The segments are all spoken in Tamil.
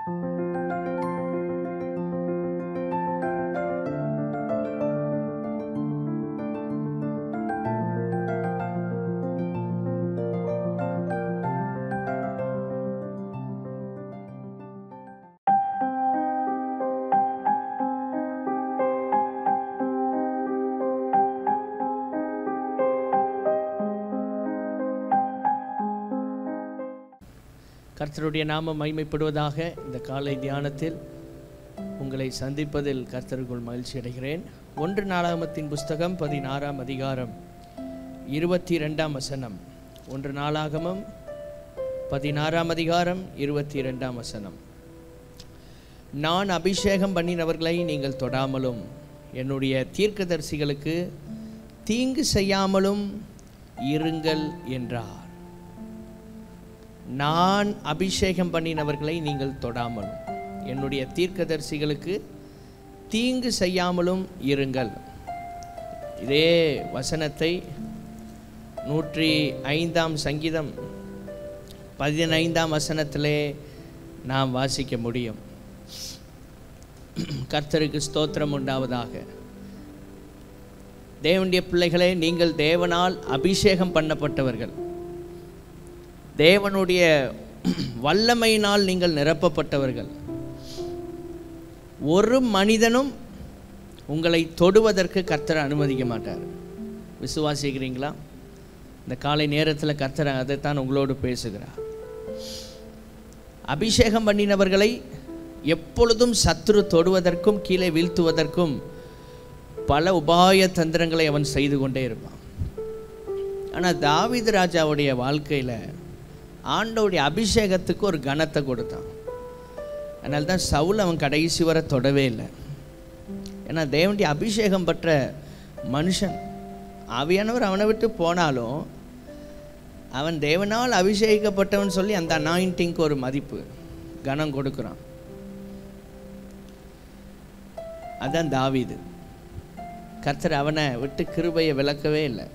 கர்த்தருடைய நாமம் மைமைப்படுவதாக இந்த காலை தியானத்தில் உங்களை சந்திப்பதில் கர்த்தருக்குள் மகிழ்ச்சி அடைகிறேன் ஒன்று நாளாகமத்தின் புஸ்தகம் பதினாறாம் அதிகாரம் இருபத்தி ரெண்டாம் வசனம் ஒன்று நாளாகமம் பதினாறாம் அதிகாரம் இருபத்தி ரெண்டாம் வசனம் நான் அபிஷேகம் பண்ணினவர்களை நீங்கள் தொடாமலும் என்னுடைய தீர்க்கதரிசிகளுக்கு தீங்கு செய்யாமலும் இருங்கள் என்றார் நான் அபிஷேகம் பண்ணினவர்களை நீங்கள் தொடாமலும் என்னுடைய தீர்க்கதரிசிகளுக்கு தீங்கு செய்யாமலும் இருங்கள் இதே வசனத்தை நூற்றி ஐந்தாம் சங்கீதம் பதினைந்தாம் வசனத்திலே நாம் வாசிக்க முடியும் கர்த்தருக்கு ஸ்தோத்திரம் உண்டாவதாக தேவனுடைய பிள்ளைகளே நீங்கள் தேவனால் அபிஷேகம் பண்ணப்பட்டவர்கள் தேவனுடைய வல்லமையினால் நீங்கள் நிரப்பப்பட்டவர்கள் ஒரு மனிதனும் உங்களை தொடுவதற்கு கர்த்தர் அனுமதிக்க மாட்டார் விசுவாசிக்கிறீங்களா இந்த காலை நேரத்தில் கர்த்தர் அதைத்தான் உங்களோடு பேசுகிறார் அபிஷேகம் பண்ணினவர்களை எப்பொழுதும் சத்துரு தொடுவதற்கும் கீழே வீழ்த்துவதற்கும் பல உபாய தந்திரங்களை அவன் செய்து கொண்டே இருப்பான் ஆனால் தாவீது ராஜாவுடைய வாழ்க்கையில் ஆண்டவுடைய அபிஷேகத்துக்கு ஒரு கனத்தை கொடுத்தான் அதனால தான் சவுல் அவன் கடைசி வரை தொடவே இல்லை ஏன்னா தேவனுடைய அபிஷேகம் பெற்ற மனுஷன் ஆவியானவர் அவனை விட்டு போனாலும் அவன் தேவனால் அபிஷேகிக்கப்பட்டவன் சொல்லி அந்த அனாயிண்டிங்க்கு ஒரு மதிப்பு கனம் கொடுக்குறான் அதான் தாவீது கர்த்தர் அவனை விட்டு கிருபையை விளக்கவே இல்லை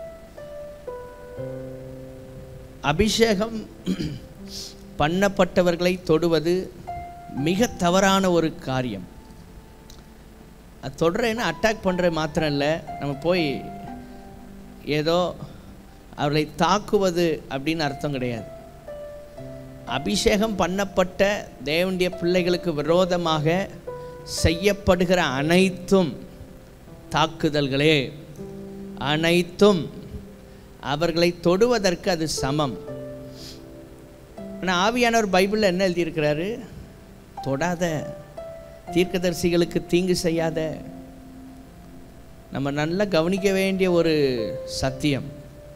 அபிஷேகம் பண்ணப்பட்டவர்களை தொடுவது மிக தவறான ஒரு காரியம் அது தொடுறேன்னா அட்டாக் பண்ணுற மாத்திரம் இல்லை நம்ம போய் ஏதோ அவர்களை தாக்குவது அப்படின்னு அர்த்தம் கிடையாது அபிஷேகம் பண்ணப்பட்ட தேவனுடைய பிள்ளைகளுக்கு விரோதமாக செய்யப்படுகிற அனைத்தும் தாக்குதல்களே அனைத்தும் அவர்களை தொடுவதற்கு அது சமம் ஆனால் ஆவியானவர் பைபிளில் என்ன எழுதியிருக்கிறாரு தொடாத தீர்க்கதரிசிகளுக்கு தீங்கு செய்யாத நம்ம நல்லா கவனிக்க வேண்டிய ஒரு சத்தியம்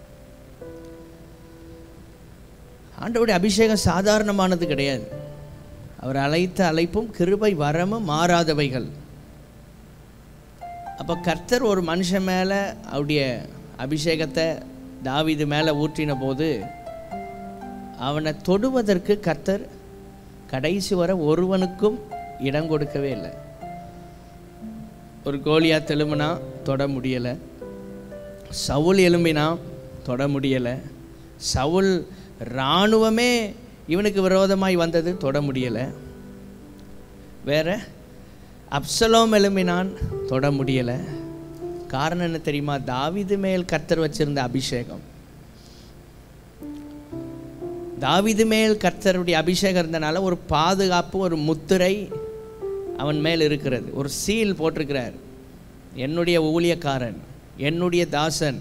ஆண்டவுடைய அபிஷேகம் சாதாரணமானது கிடையாது அவர் அழைத்த அழைப்பும் கிருபை வரமும் மாறாதவைகள் அப்போ கர்த்தர் ஒரு மனுஷன் மேலே அவருடைய அபிஷேகத்தை தாவிது மேலே ஊற்றின போது அவனை தொடுவதற்கு கர்த்தர் கடைசி வர ஒருவனுக்கும் இடம் கொடுக்கவே இல்லை ஒரு கோலியா தெலும்புனா தொட முடியலை சவுல் எலும்பினா தொட முடியலை சவுல் இராணுவமே இவனுக்கு விரோதமாய் வந்தது தொட முடியலை வேற அப்சலோம் எழும்பினான் தொட முடியலை காரணம் என்ன தெரியுமா தாவிது மேல் கர்த்தர் வச்சிருந்த அபிஷேகம் தாவிது மேல் கர்த்தருடைய அபிஷேகம் இருந்தனால ஒரு பாதுகாப்பு ஒரு முத்திரை அவன் மேல் இருக்கிறது ஒரு சீல் போட்டிருக்கிறார் என்னுடைய ஊழியக்காரன் என்னுடைய தாசன்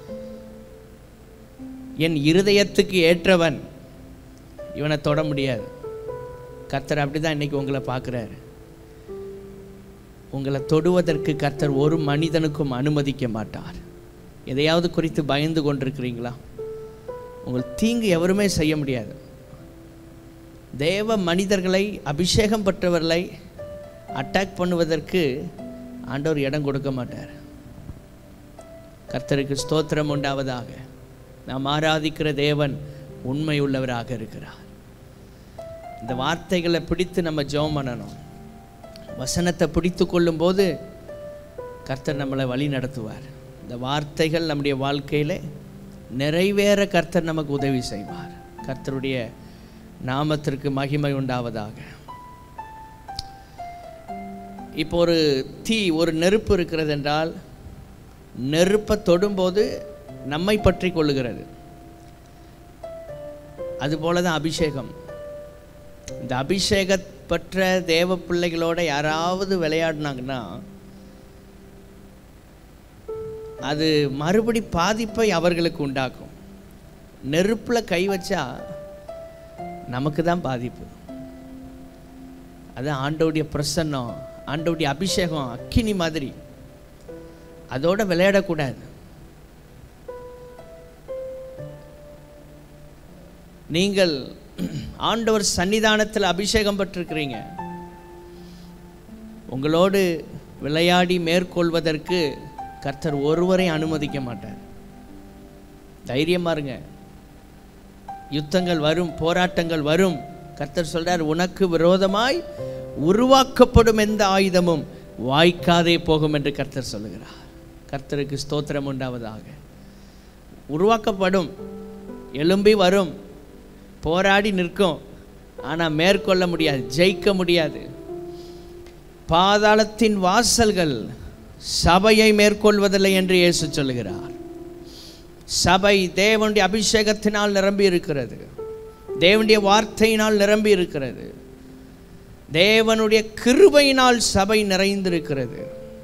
என் இருதயத்துக்கு ஏற்றவன் இவனை தொட முடியாது கர்த்தர் அப்படி தான் இன்னைக்கு உங்களை பார்க்குறாரு உங்களை தொடுவதற்கு கர்த்தர் ஒரு மனிதனுக்கும் அனுமதிக்க மாட்டார் எதையாவது குறித்து பயந்து கொண்டிருக்கிறீங்களா உங்கள் தீங்கு எவருமே செய்ய முடியாது தேவ மனிதர்களை அபிஷேகம் பெற்றவர்களை அட்டாக் பண்ணுவதற்கு ஆண்டவர் இடம் கொடுக்க மாட்டார் கர்த்தருக்கு ஸ்தோத்திரம் உண்டாவதாக நாம் ஆராதிக்கிற தேவன் உண்மை உள்ளவராக இருக்கிறார் இந்த வார்த்தைகளை பிடித்து நம்ம ஜெபம் பண்ணணும் வசனத்தை பிடித்து கொள்ளும்போது கர்த்தர் நம்மளை வழி நடத்துவார் இந்த வார்த்தைகள் நம்முடைய வாழ்க்கையில் நிறைவேற கர்த்தர் நமக்கு உதவி செய்வார் கர்த்தருடைய நாமத்திற்கு மகிமை உண்டாவதாக இப்போ ஒரு தீ ஒரு நெருப்பு இருக்கிறது என்றால் நெருப்பை தொடும்போது நம்மை பற்றி கொள்ளுகிறது அதுபோல தான் அபிஷேகம் இந்த அபிஷேக பெற்ற தேவ பிள்ளைகளோட யாராவது விளையாடினாங்கன்னா அது மறுபடி பாதிப்பை அவர்களுக்கு உண்டாக்கும் நெருப்பில் கை வச்சா நமக்கு தான் பாதிப்பு அது ஆண்டவுடைய பிரசன்னம் ஆண்டவுடைய அபிஷேகம் அக்கினி மாதிரி அதோட விளையாடக்கூடாது நீங்கள் ஆண்டவர் சன்னிதானத்தில் அபிஷேகம் பெற்றிருக்கிறீங்க உங்களோடு விளையாடி மேற்கொள்வதற்கு கர்த்தர் ஒருவரையும் அனுமதிக்க மாட்டார் தைரியமா இருங்க யுத்தங்கள் வரும் போராட்டங்கள் வரும் கர்த்தர் சொல்றார் உனக்கு விரோதமாய் உருவாக்கப்படும் எந்த ஆயுதமும் வாய்க்காதே போகும் என்று கர்த்தர் சொல்லுகிறார் கர்த்தருக்கு ஸ்தோத்திரம் உண்டாவதாக உருவாக்கப்படும் எழும்பி வரும் போராடி நிற்கும் ஆனால் மேற்கொள்ள முடியாது ஜெயிக்க முடியாது பாதாளத்தின் வாசல்கள் சபையை மேற்கொள்வதில்லை என்று இயேசு சொல்லுகிறார் சபை தேவனுடைய அபிஷேகத்தினால் நிரம்பி இருக்கிறது தேவனுடைய வார்த்தையினால் நிரம்பி இருக்கிறது தேவனுடைய கிருபையினால் சபை நிறைந்திருக்கிறது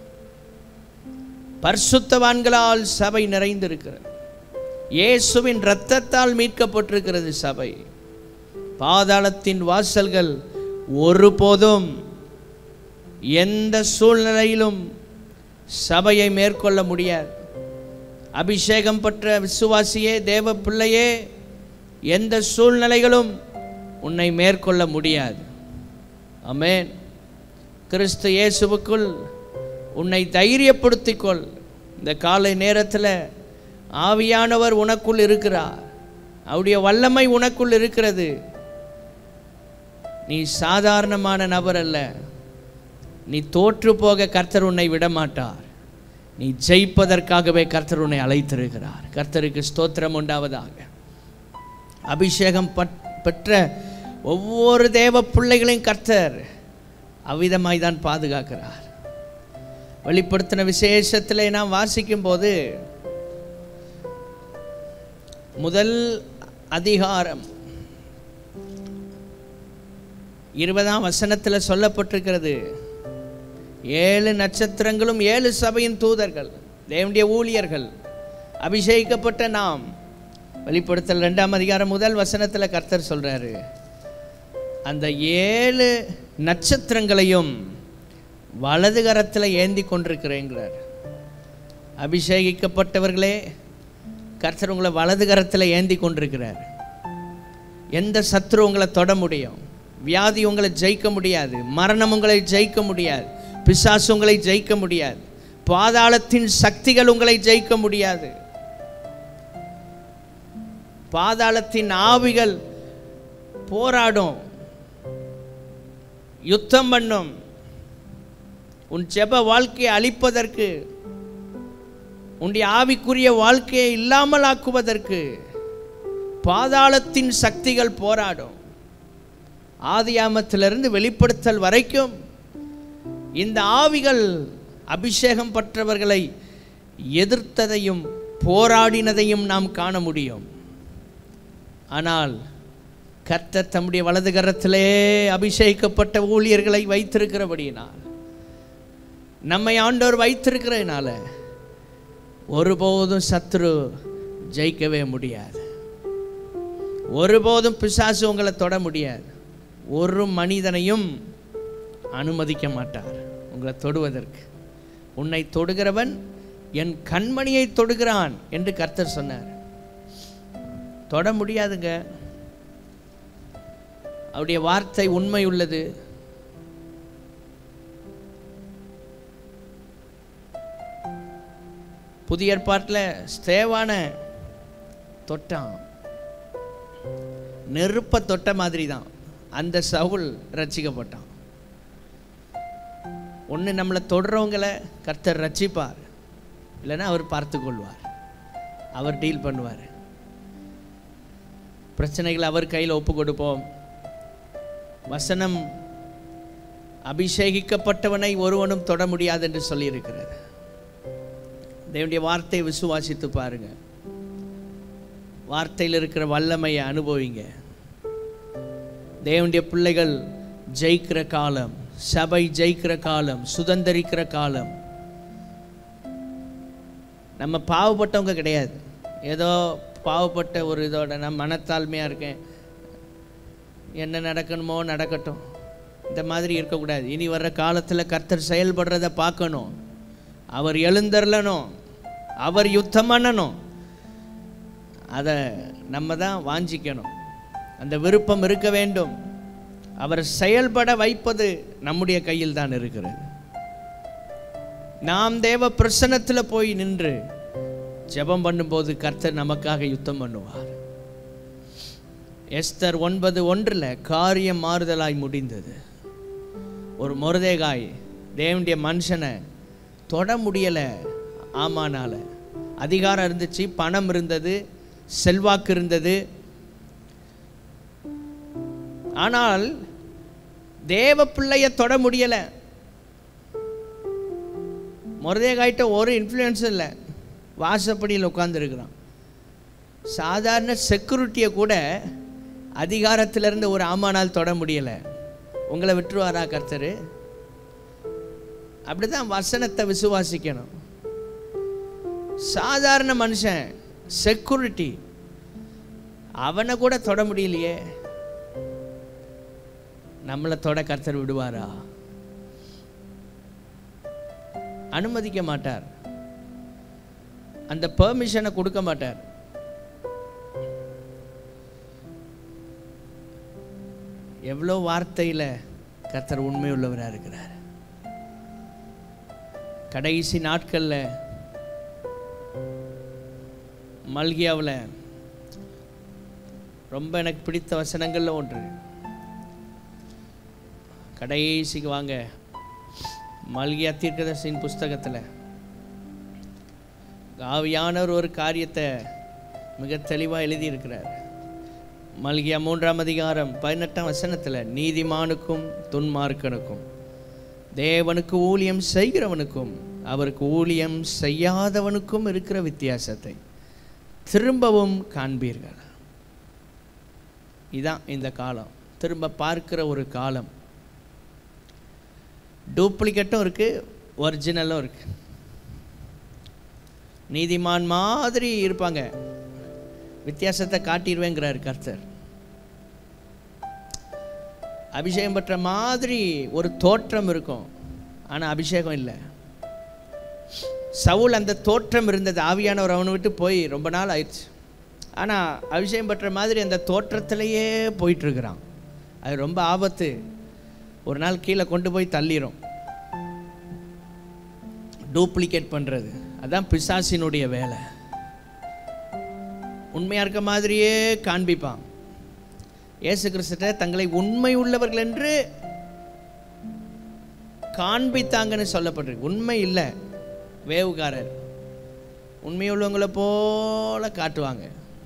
பரிசுத்தவான்களால் சபை நிறைந்திருக்கிறது இயேசுவின் இரத்தத்தால் மீட்கப்பட்டிருக்கிறது சபை பாதாளத்தின் வாசல்கள் ஒருபோதும் எந்த சூழ்நிலையிலும் சபையை மேற்கொள்ள முடியாது அபிஷேகம் பெற்ற விசுவாசியே தேவ பிள்ளையே எந்த சூழ்நிலைகளும் உன்னை மேற்கொள்ள முடியாது அமேன் கிறிஸ்து இயேசுவுக்குள் உன்னை தைரியப்படுத்திக் கொள் இந்த காலை நேரத்தில் ஆவியானவர் உனக்குள் இருக்கிறார் அவருடைய வல்லமை உனக்குள் இருக்கிறது நீ சாதாரணமான நபர் அல்ல நீ தோற்று போக கர்த்தர் உன்னை விடமாட்டார் நீ ஜெயிப்பதற்காகவே கர்த்தர் உன்னை அழைத்திருக்கிறார் கர்த்தருக்கு ஸ்தோத்திரம் உண்டாவதாக அபிஷேகம் பட்- பெற்ற ஒவ்வொரு தேவ பிள்ளைகளையும் கர்த்தர் அவ்விதமாய் தான் பாதுகாக்கிறார் வெளிப்படுத்தின விசேஷத்திலே நாம் வாசிக்கும் போது முதல் அதிகாரம் இருபதாம் வசனத்தில் சொல்லப்பட்டிருக்கிறது ஏழு நட்சத்திரங்களும் ஏழு சபையின் தூதர்கள் தேவனுடைய ஊழியர்கள் அபிஷேகிக்கப்பட்ட நாம் வெளிப்படுத்தல் ரெண்டாம் அதிகாரம் முதல் வசனத்தில் கர்த்தர் சொல்றாரு அந்த ஏழு நட்சத்திரங்களையும் வலது கரத்தில் ஏந்தி கொண்டிருக்கிறேங்கிறார் அபிஷேகிக்கப்பட்டவர்களே கர்த்தர் உங்களை வலது கரத்தில் ஏந்தி கொண்டிருக்கிறார் எந்த சத்ரு உங்களை தொட முடியும் வியாதி உங்களை ஜெயிக்க முடியாது மரணம் உங்களை ஜெயிக்க முடியாது பிசாசு உங்களை ஜெயிக்க முடியாது பாதாளத்தின் சக்திகள் உங்களை ஜெயிக்க முடியாது பாதாளத்தின் ஆவிகள் போராடும் யுத்தம் பண்ணும் உன் ஜெப வாழ்க்கையை அழிப்பதற்கு உன்னுடைய ஆவிக்குரிய வாழ்க்கையை இல்லாமல் ஆக்குவதற்கு பாதாளத்தின் சக்திகள் போராடும் ஆதியாமத்திலிருந்து வெளிப்படுத்தல் வரைக்கும் இந்த ஆவிகள் அபிஷேகம் பெற்றவர்களை எதிர்த்ததையும் போராடினதையும் நாம் காண முடியும் ஆனால் கர்த்தர் தம்முடைய வலது கரத்திலே அபிஷேகிக்கப்பட்ட ஊழியர்களை வைத்திருக்கிறபடியினால் நம்மை ஆண்டவர் வைத்திருக்கிறதுனால ஒருபோதும் சத்ரு ஜெயிக்கவே முடியாது ஒருபோதும் பிசாசு உங்களை தொட முடியாது ஒரு மனிதனையும் அனுமதிக்க மாட்டார் உங்களை தொடுவதற்கு உன்னை தொடுகிறவன் என் கண்மணியை தொடுகிறான் என்று கர்த்தர் சொன்னார் தொட முடியாதுங்க அவருடைய வார்த்தை உண்மை உள்ளது புதிய ஏற்பாட்டில் ஸ்தேவான தொட்டான் நெருப்பை தொட்ட மாதிரி தான் அந்த சவுல் ரட்சிக்கப்பட்டான் ஒன்று நம்மளை தொடுறவங்களை கர்த்தர் ரட்சிப்பார் இல்லைன்னா அவர் பார்த்து கொள்வார் அவர் டீல் பண்ணுவார் பிரச்சனைகளை அவர் கையில் ஒப்பு கொடுப்போம் வசனம் அபிஷேகிக்கப்பட்டவனை ஒருவனும் தொட முடியாது என்று சொல்லியிருக்கிறது தேவனுடைய வார்த்தையை விசுவாசித்து பாருங்க வார்த்தையில் இருக்கிற வல்லமையை அனுபவிங்க தேவனுடைய பிள்ளைகள் ஜெயிக்கிற காலம் சபை ஜெயிக்கிற காலம் சுதந்திரிக்கிற காலம் நம்ம பாவப்பட்டவங்க கிடையாது ஏதோ பாவப்பட்ட ஒரு இதோட நான் மனத்தாழ்மையாக இருக்கேன் என்ன நடக்கணுமோ நடக்கட்டும் இந்த மாதிரி இருக்கக்கூடாது இனி வர்ற காலத்தில் கர்த்தர் செயல்படுறத பார்க்கணும் அவர் எழுந்தருளணும் அவர் யுத்தம் பண்ணணும் அதை நம்ம தான் வாஞ்சிக்கணும் அந்த விருப்பம் இருக்க வேண்டும் அவர் செயல்பட வைப்பது நம்முடைய கையில் தான் இருக்கிறது நாம் தேவ பிரசன்னத்தில் போய் நின்று ஜெபம் பண்ணும்போது கர்த்தர் நமக்காக யுத்தம் பண்ணுவார் எஸ்தர் ஒன்பது ஒன்றில் காரியம் மாறுதலாய் முடிந்தது ஒரு முருதேகாய் தேவனுடைய மனுஷனை தொட முடியலை ஆமானால அதிகாரம் இருந்துச்சு பணம் இருந்தது செல்வாக்கு இருந்தது ஆனால் தேவ பிள்ளைய தொட முடியலை முருதேகாய்ட்ட ஒரு இன்ஃப்ளூயன்ஸும் இல்லை வாசப்படியில் உட்காந்துருக்குறான் சாதாரண செக்யூரிட்டியை கூட அதிகாரத்திலிருந்து ஒரு ஆமானால் தொட முடியலை உங்களை விட்டுருவாரா கர்த்தர் அப்படிதான் வசனத்தை விசுவாசிக்கணும் சாதாரண மனுஷன் செக்யூரிட்டி அவனை கூட தொட முடியலையே நம்மளை தொட கர்த்தர் விடுவாரா அனுமதிக்க மாட்டார் அந்த பெர்மிஷனை கொடுக்க மாட்டார் எவ்வளோ வார்த்தையில் கர்த்தர் உண்மை உள்ளவராக இருக்கிறார் கடைசி நாட்களில் மல்கியாவில் ரொம்ப எனக்கு பிடித்த வசனங்களில் ஒன்று கடைசிக்கு வாங்க மல்கியா தீர்க்கதர்சியின் புஸ்தகத்தில் ஆவியானவர் ஒரு காரியத்தை மிக தெளிவாக எழுதியிருக்கிறார் மல்கியா மூன்றாம் அதிகாரம் பதினெட்டாம் வசனத்தில் நீதிமானுக்கும் துன்மார்க்கனுக்கும் தேவனுக்கு ஊழியம் செய்கிறவனுக்கும் அவருக்கு ஊழியம் செய்யாதவனுக்கும் இருக்கிற வித்தியாசத்தை திரும்பவும் காண்பீர்கள் இதான் இந்த காலம் திரும்ப பார்க்கிற ஒரு காலம் டூப்ளிகேட்டும் இருக்குது ஒரிஜினலும் இருக்குது நீதிமான் மாதிரி இருப்பாங்க வித்தியாசத்தை காட்டிடுவேங்கிறார் கர்த்தர் அபிஷேகம் பெற்ற மாதிரி ஒரு தோற்றம் இருக்கும் ஆனால் அபிஷேகம் இல்லை சவுல் அந்த தோற்றம் இருந்தது ஆவியானவர் அவனை விட்டு போய் ரொம்ப நாள் ஆயிடுச்சு ஆனால் அபிஷேகம் பெற்ற மாதிரி அந்த தோற்றத்திலேயே போயிட்டுருக்கிறான் அது ரொம்ப ஆபத்து ஒரு நாள் கீழே கொண்டு போய் தள்ளிரும் டூப்ளிகேட் பண்ணுறது அதான் பிசாசினுடைய வேலை உண்மையாக இருக்க மாதிரியே காண்பிப்பான் இயேசு கிறிஸ்துட்ட தங்களை உண்மை உள்ளவர்கள் என்று காண்பித்தாங்கன்னு சொல்லப்பட்டிருக்கு உண்மை இல்லை வேவுகாரர் உண்மையுள்ளவங்களை போல காட்டுவாங்க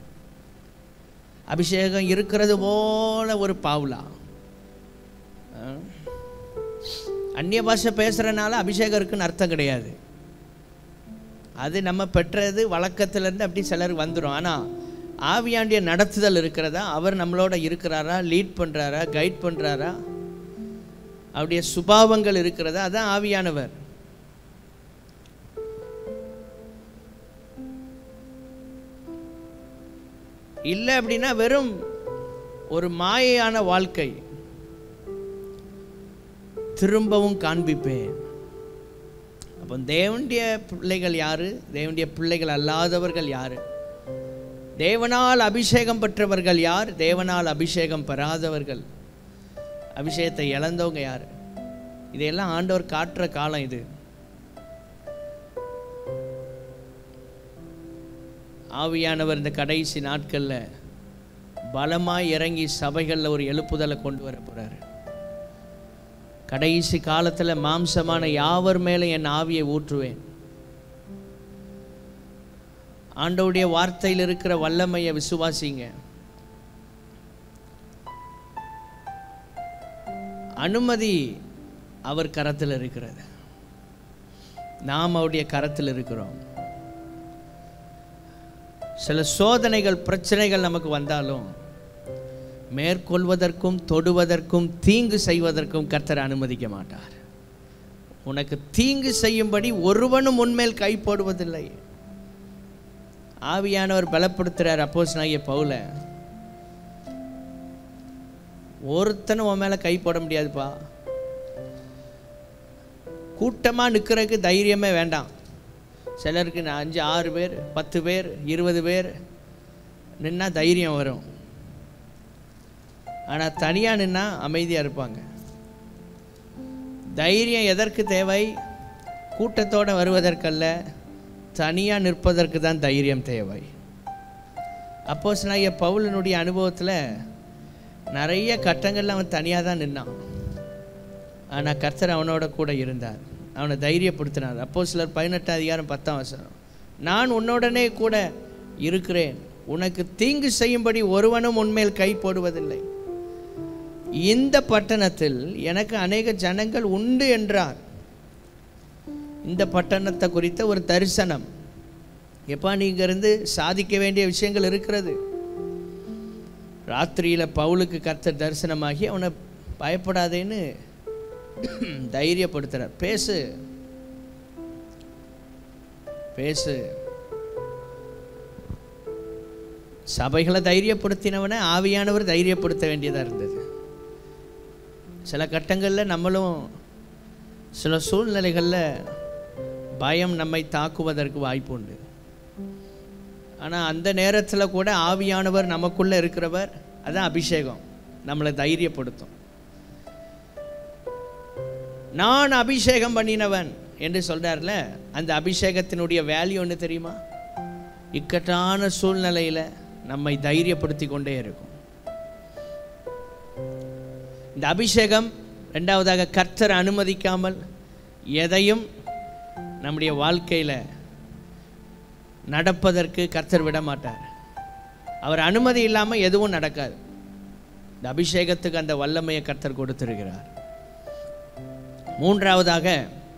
அபிஷேகம் இருக்கிறது போல ஒரு பாவுலா ஆ? அந்நிய பாஷை பேசுகிறனால அபிஷேகம் இருக்குன்னு அர்த்தம் கிடையாது அது நம்ம பெற்றது வழக்கத்திலேருந்து அப்படி சிலர் வந்துடும் ஆனால் ஆவியாண்டிய நடத்துதல் இருக்கிறதா அவர் நம்மளோட இருக்கிறாரா லீட் பண்ணுறாரா கைட் பண்ணுறாரா அவருடைய சுபாவங்கள் இருக்கிறதா அதான் ஆவியானவர் இல்லை அப்படின்னா வெறும் ஒரு மாயையான வாழ்க்கை திரும்பவும் காண்பிப்பேன் அப்போ தேவனுடைய பிள்ளைகள் யாரு தேவனுடைய பிள்ளைகள் அல்லாதவர்கள் யாரு தேவனால் அபிஷேகம் பெற்றவர்கள் யார் தேவனால் அபிஷேகம் பெறாதவர்கள் அபிஷேகத்தை இழந்தவங்க யார் இதையெல்லாம் ஆண்டவர் காட்டுற காலம் இது ஆவியானவர் இந்த கடைசி நாட்களில் பலமாய் இறங்கி சபைகளில் ஒரு எழுப்புதலை கொண்டு வர போகிறாரு கடைசி காலத்தில் மாம்சமான யாவர் மேலே என் ஆவியை ஊற்றுவேன் ஆண்டவுடைய வார்த்தையில் இருக்கிற வல்லமையை விசுவாசிங்க அனுமதி அவர் கரத்தில் இருக்கிறது நாம் அவருடைய கரத்தில் இருக்கிறோம் சில சோதனைகள் பிரச்சனைகள் நமக்கு வந்தாலும் மேற்கொள்வதற்கும் தொடுவதற்கும் தீங்கு செய்வதற்கும் கர்த்தர் அனுமதிக்க மாட்டார் உனக்கு தீங்கு செய்யும்படி ஒருவனும் உன்மேல் கை போடுவதில்லை ஆவியானவர் பலப்படுத்துகிறார் அப்போஸ் நாய பவுல ஒருத்தனும் உன் மேலே கை போட முடியாதுப்பா கூட்டமாக நிற்கிறதுக்கு தைரியமே வேண்டாம் சிலருக்கு நான் அஞ்சு ஆறு பேர் பத்து பேர் இருபது பேர் நின்னா தைரியம் வரும் ஆனால் தனியாக நின்னா அமைதியாக இருப்பாங்க தைரியம் எதற்கு தேவை கூட்டத்தோடு வருவதற்கல்ல தனியாக நிற்பதற்கு தான் தைரியம் தேவை அப்போஸ் நான் பவுலனுடைய அனுபவத்தில் நிறைய கட்டங்களில் அவன் தனியாக தான் நின்னான் ஆனால் கர்த்தர் அவனோட கூட இருந்தார் அவனை தைரியப்படுத்தினார் அப்போ சிலர் பதினெட்டாம் அதிகாரம் பத்தாம் வசனம் நான் உன்னுடனே கூட இருக்கிறேன் உனக்கு தீங்கு செய்யும்படி ஒருவனும் உன்மேல் கை போடுவதில்லை இந்த பட்டணத்தில் எனக்கு அநேக ஜனங்கள் உண்டு என்றார் இந்த பட்டணத்தை குறித்த ஒரு தரிசனம் எப்பா நீங்க இருந்து சாதிக்க வேண்டிய விஷயங்கள் இருக்கிறது ராத்திரியில் பவுலுக்கு கர்த்தர் தரிசனமாகி அவனை பயப்படாதேன்னு தைரியப்படுத்துறார் பேசு பேசு சபைகளை தைரியப்படுத்தினவனை ஆவியானவர் தைரியப்படுத்த வேண்டியதாக இருந்தது சில கட்டங்களில் நம்மளும் சில சூழ்நிலைகளில் பயம் நம்மை தாக்குவதற்கு வாய்ப்பு உண்டு ஆனால் அந்த நேரத்தில் கூட ஆவியானவர் நமக்குள்ளே இருக்கிறவர் அதான் அபிஷேகம் நம்மளை தைரியப்படுத்தும் நான் அபிஷேகம் பண்ணினவன் என்று சொல்கிறார்ல அந்த அபிஷேகத்தினுடைய வேல்யூ ஒன்று தெரியுமா இக்கட்டான சூழ்நிலையில் நம்மை தைரியப்படுத்தி கொண்டே இருக்கும் இந்த அபிஷேகம் ரெண்டாவதாக கர்த்தர் அனுமதிக்காமல் எதையும் நம்முடைய வாழ்க்கையில் நடப்பதற்கு கர்த்தர் விட மாட்டார் அவர் அனுமதி இல்லாமல் எதுவும் நடக்காது இந்த அபிஷேகத்துக்கு அந்த வல்லமையை கர்த்தர் கொடுத்திருக்கிறார் மூன்றாவதாக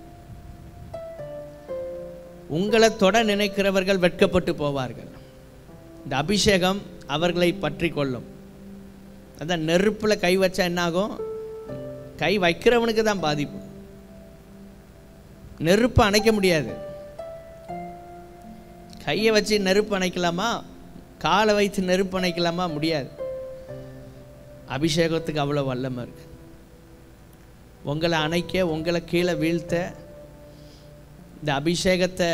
உங்களை தொட நினைக்கிறவர்கள் வெட்கப்பட்டு போவார்கள் இந்த அபிஷேகம் அவர்களை பற்றி கொள்ளும் அதான் நெருப்பில் கை வச்சா என்னாகும் கை வைக்கிறவனுக்கு தான் பாதிப்பு நெருப்பு அணைக்க முடியாது கையை வச்சு நெருப்பு அணைக்கலாமா காலை வைத்து நெருப்பு அணைக்கலாமா முடியாது அபிஷேகத்துக்கு அவ்வளோ வல்லமை இருக்கு உங்களை அணைக்க உங்களை கீழே வீழ்த்த இந்த அபிஷேகத்தை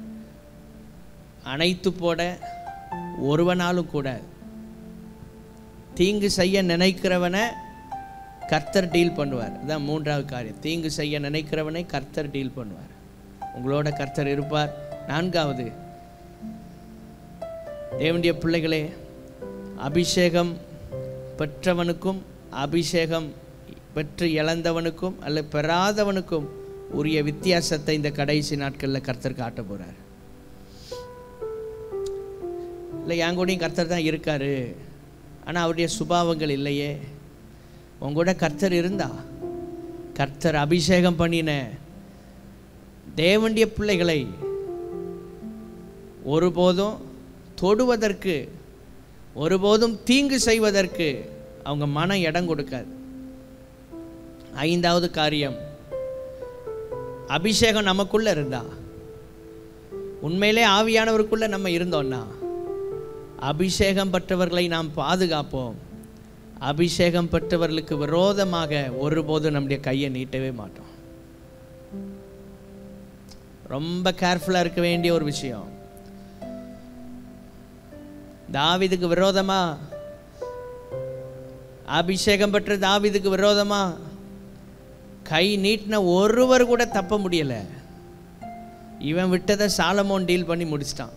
அணைத்து போட ஒருவனாலும் கூட தீங்கு செய்ய நினைக்கிறவனை கர்த்தர் டீல் பண்ணுவார் இதுதான் மூன்றாவது காரியம் தீங்கு செய்ய நினைக்கிறவனை கர்த்தர் டீல் பண்ணுவார் உங்களோட கர்த்தர் இருப்பார் நான்காவது தேவனுடைய பிள்ளைகளே அபிஷேகம் பெற்றவனுக்கும் அபிஷேகம் பெற்று இழந்தவனுக்கும் அல்ல பெறாதவனுக்கும் உரிய வித்தியாசத்தை இந்த கடைசி நாட்களில் கர்த்தர் காட்ட போகிறார் இல்லை என் கூடயும் கர்த்தர் தான் இருக்காரு ஆனால் அவருடைய சுபாவங்கள் இல்லையே உங்க கூட கர்த்தர் இருந்தா கர்த்தர் அபிஷேகம் பண்ணின தேவண்டிய பிள்ளைகளை ஒருபோதும் தொடுவதற்கு ஒருபோதும் தீங்கு செய்வதற்கு அவங்க மனம் இடம் கொடுக்காது ஐந்தாவது காரியம் அபிஷேகம் நமக்குள்ள இருந்தா உண்மையிலே ஆவியானவருக்குள்ள நம்ம இருந்தோம்னா அபிஷேகம் பெற்றவர்களை நாம் பாதுகாப்போம் அபிஷேகம் பெற்றவர்களுக்கு விரோதமாக ஒருபோதும் நம்முடைய கையை நீட்டவே மாட்டோம் ரொம்ப கேர்ஃபுல்லாக இருக்க வேண்டிய ஒரு விஷயம் தாவிதுக்கு விரோதமா அபிஷேகம் பெற்ற தாவிதுக்கு விரோதமா கை நீட்டின ஒருவர் கூட தப்ப முடியல இவன் விட்டதை சாலமோன் டீல் பண்ணி முடிச்சிட்டான்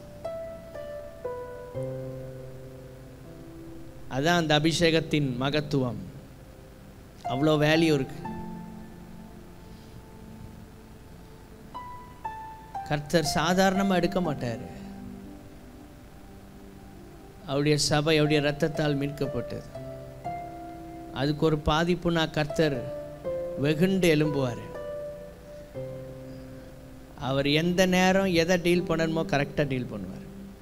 அதான் அந்த அபிஷேகத்தின் மகத்துவம் அவ்வளோ வேல்யூ இருக்கு கர்த்தர் சாதாரணமாக எடுக்க மாட்டார் அவருடைய சபை அவருடைய ரத்தத்தால் மீட்கப்பட்டது அதுக்கு ஒரு பாதிப்புனா கர்த்தர் வெகுண்டு எழும்புவார் அவர் எந்த நேரம் எதை டீல் பண்ணணுமோ கரெக்டாக டீல் பண்ணுவார்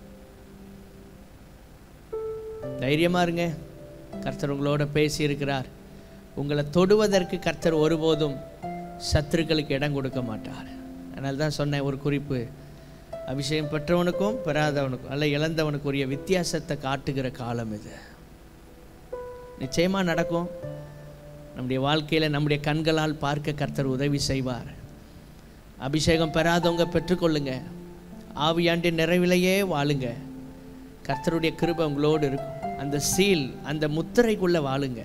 தைரியமாக இருங்க கர்த்தர் உங்களோட பேசியிருக்கிறார் உங்களை தொடுவதற்கு கர்த்தர் ஒருபோதும் சத்துருக்களுக்கு இடம் கொடுக்க மாட்டார் அதனால தான் சொன்னேன் ஒரு குறிப்பு அபிஷேகம் பெற்றவனுக்கும் பெறாதவனுக்கும் அல்ல இழந்தவனுக்குரிய வித்தியாசத்தை காட்டுகிற காலம் இது நிச்சயமாக நடக்கும் நம்முடைய வாழ்க்கையில் நம்முடைய கண்களால் பார்க்க கர்த்தர் உதவி செய்வார் அபிஷேகம் பெறாதவங்க பெற்றுக்கொள்ளுங்க ஆவியாண்டின் நிறைவிலேயே வாழுங்க கர்த்தருடைய கிருபை உங்களோடு இருக்கும் அந்த சீல் அந்த முத்திரைக்குள்ளே வாழுங்க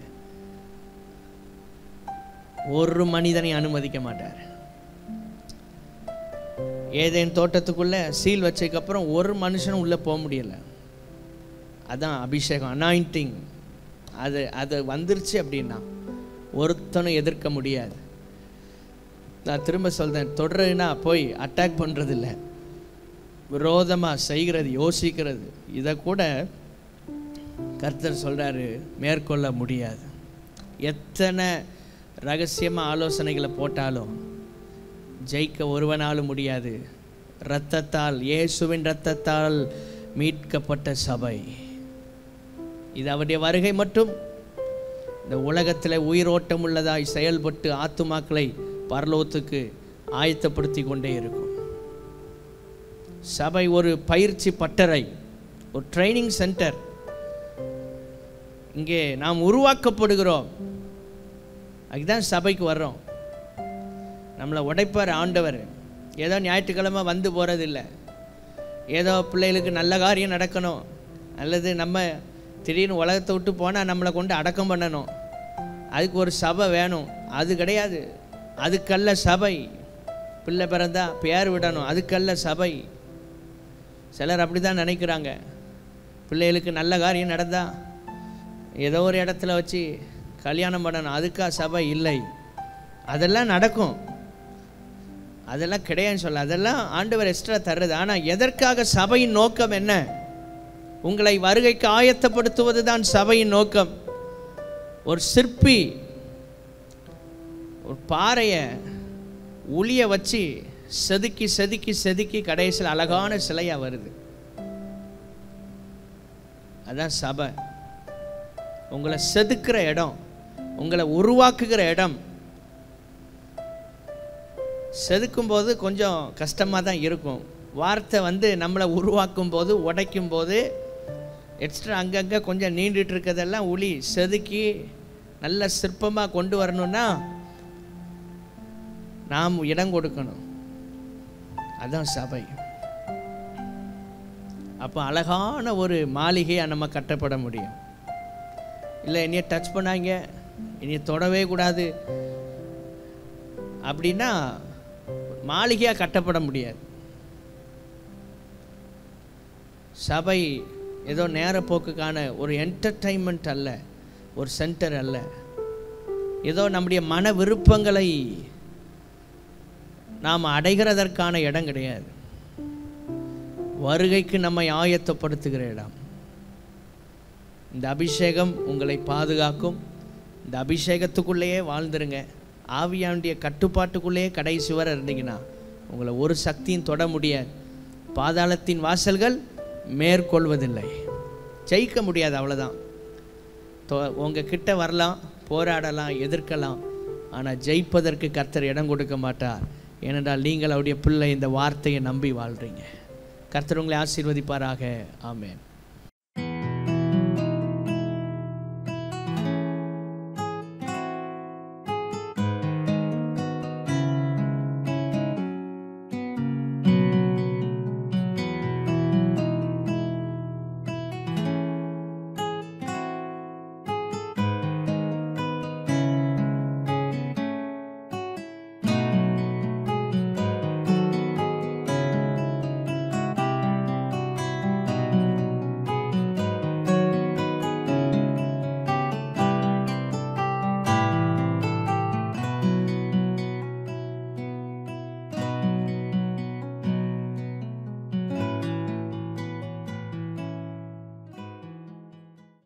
ஒரு மனிதனை அனுமதிக்க மாட்டார் ஏதேன் தோட்டத்துக்குள்ள சீல் வச்சதுக்கப்புறம் ஒரு மனுஷனும் உள்ளே போக முடியல அதான் அபிஷேகம் அனாயிண்டிங் அது அது வந்துருச்சு அப்படின்னா ஒருத்தனும் எதிர்க்க முடியாது நான் திரும்ப சொல்றேன் தொடருன்னா போய் அட்டாக் பண்ணுறது இல்லை விரோதமாக செய்கிறது யோசிக்கிறது இதை கூட கர்த்தர் சொல்கிறாரு மேற்கொள்ள முடியாது எத்தனை ரகசியமாக ஆலோசனைகளை போட்டாலும் ஜெயிக்க ஒருவனாலும் முடியாது இரத்தத்தால் இயேசுவின் இரத்தத்தால் மீட்கப்பட்ட சபை இது அவருடைய வருகை மட்டும் இந்த உலகத்தில் உயிரோட்டம் உள்ளதாய் செயல்பட்டு ஆத்துமாக்களை பரலோகத்துக்கு ஆயத்தப்படுத்தி கொண்டே இருக்கும் சபை ஒரு பயிற்சி பட்டறை ஒரு ட்ரைனிங் சென்டர் இங்கே நாம் உருவாக்கப்படுகிறோம் அதுதான் சபைக்கு வர்றோம் நம்மளை உடைப்பார் ஆண்டவர் ஏதோ ஞாயிற்றுக்கிழமை வந்து போகிறதில்ல ஏதோ பிள்ளைகளுக்கு நல்ல காரியம் நடக்கணும் அல்லது நம்ம திடீர்னு உலகத்தை விட்டு போனால் நம்மளை கொண்டு அடக்கம் பண்ணணும் அதுக்கு ஒரு சபை வேணும் அது கிடையாது அதுக்கல்ல சபை பிள்ளை பிறந்தா பேர் விடணும் அதுக்கல்ல சபை சிலர் அப்படி தான் நினைக்கிறாங்க பிள்ளைகளுக்கு நல்ல காரியம் நடந்தா ஏதோ ஒரு இடத்துல வச்சு கல்யாணம் பண்ணணும் அதுக்கா சபை இல்லை அதெல்லாம் நடக்கும் அதெல்லாம் கிடையாதுன்னு சொல்ல அதெல்லாம் ஆண்டவர் எக்ஸ்ட்ரா தர்றது ஆனால் எதற்காக சபையின் நோக்கம் என்ன உங்களை வருகைக்கு ஆயத்தப்படுத்துவது தான் சபையின் நோக்கம் ஒரு சிற்பி ஒரு பாறையை உளிய வச்சு செதுக்கி செதுக்கி செதுக்கி கடைசியில் அழகான சிலையாக வருது அதான் சபை உங்களை செதுக்கிற இடம் உங்களை உருவாக்குகிற இடம் செதுக்கும் போது கொஞ்சம் கஷ்டமாக தான் இருக்கும் வார்த்தை வந்து நம்மளை உருவாக்கும் போது உடைக்கும் போது எக்ஸ்ட்ரா அங்கங்கே கொஞ்சம் நீண்டுட்டு இருக்கிறதெல்லாம் உளி செதுக்கி நல்ல சிற்பமாக கொண்டு வரணும்னா நாம் இடம் கொடுக்கணும் அதான் சபை அப்போ அழகான ஒரு மாளிகையாக நம்ம கட்டப்பட முடியும் இல்லை என்னைய டச் பண்ணாங்க என்னைய தொடவே கூடாது அப்படின்னா மாளிகையாக கட்டப்பட முடியாது சபை ஏதோ நேரப்போக்குக்கான ஒரு என்டர்டைன்மெண்ட் அல்ல ஒரு சென்டர் அல்ல ஏதோ நம்முடைய மன விருப்பங்களை நாம் அடைகிறதற்கான இடம் கிடையாது வருகைக்கு நம்மை ஆயத்தப்படுத்துகிற இடம் இந்த அபிஷேகம் உங்களை பாதுகாக்கும் இந்த அபிஷேகத்துக்குள்ளேயே வாழ்ந்துருங்க ஆவியாண்டிய கட்டுப்பாட்டுக்குள்ளேயே கடைசி வரை இருந்தீங்கன்னா உங்களை ஒரு சக்தியும் தொட முடியாது பாதாளத்தின் வாசல்கள் மேற்கொள்வதில்லை ஜெயிக்க முடியாது அவ்வளோதான் உங்கள் கிட்ட வரலாம் போராடலாம் எதிர்க்கலாம் ஆனால் ஜெயிப்பதற்கு கர்த்தர் இடம் கொடுக்க மாட்டார் ஏனென்றால் நீங்கள் அவருடைய பிள்ளை இந்த வார்த்தையை நம்பி வாழ்கிறீங்க கர்த்தர் உங்களை ஆசீர்வதிப்பாராக ஆமென்